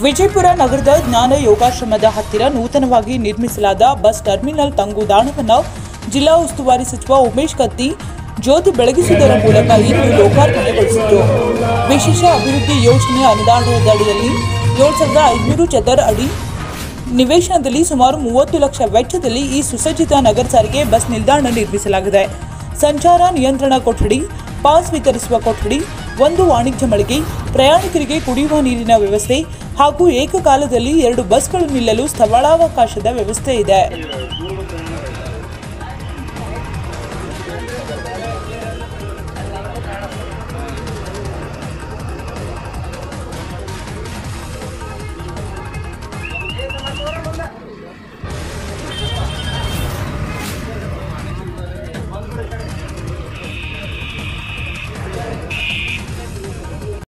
ವಿಜಯಪುರ ನಗರದ ಜ್ಞಾನ ಯೋಗಾಶ್ರಮದ ಹತ್ತಿರ ನೂತನವಾಗಿ ನಿರ್ಮಿಸಲಾದ ಬಸ್ ಟರ್ಮಿನಲ್ ತಂಗುದಾಣವನ್ನು ಜಿಲ್ಲಾ ಉಸ್ತುವಾರಿ ಸಚಿವ ಉಮೇಶ್ ಕತ್ತಿ ಜ್ಯೋತಿ ಬೆಳಗಿಸುವುದರ ಮೂಲಕ ಇಂದು ಲೋಕಾರ್ಪಣೆಗೊಳಿಸಿದರು ವಿಶೇಷ ಅಭಿವೃದ್ಧಿ ಯೋಜನೆ ಅನುದಾನದಡಿಯಲ್ಲಿ ಏಳು ಸಾವಿರದ ಐದುನೂರು ಚದರ ಅಡಿ ನಿವೇಶನದಲ್ಲಿ ಸುಮಾರು ಮೂವತ್ತು ಲಕ್ಷ ವೆಚ್ಚದಲ್ಲಿ ಈ ಸುಸಜ್ಜಿತ ನಗರ ಸಾರಿಗೆ ಬಸ್ ನಿಲ್ದಾಣ ನಿರ್ಮಿಸಲಾಗಿದೆ ಸಂಚಾರ ನಿಯಂತ್ರಣ ಕೊಠಡಿ ಪಾಸ್ ವಿತರಿಸುವ ಕೊಠಡಿ ಒಂದು ವಾಣಿಜ್ಯ ಮಳಿಗೆ ಪ್ರಯಾಣಿಕರಿಗೆ ಕುಡಿಯುವ ನೀರಿನ ವ್ಯವಸ್ಥೆ ಹಾಗೂ ಏಕಕಾಲದಲ್ಲಿ ಎರಡು ಬಸ್ಗಳು ನಿಲ್ಲಲು ಸ್ಥಳಾವಕಾಶದ ವ್ಯವಸ್ಥೆ ಇದೆ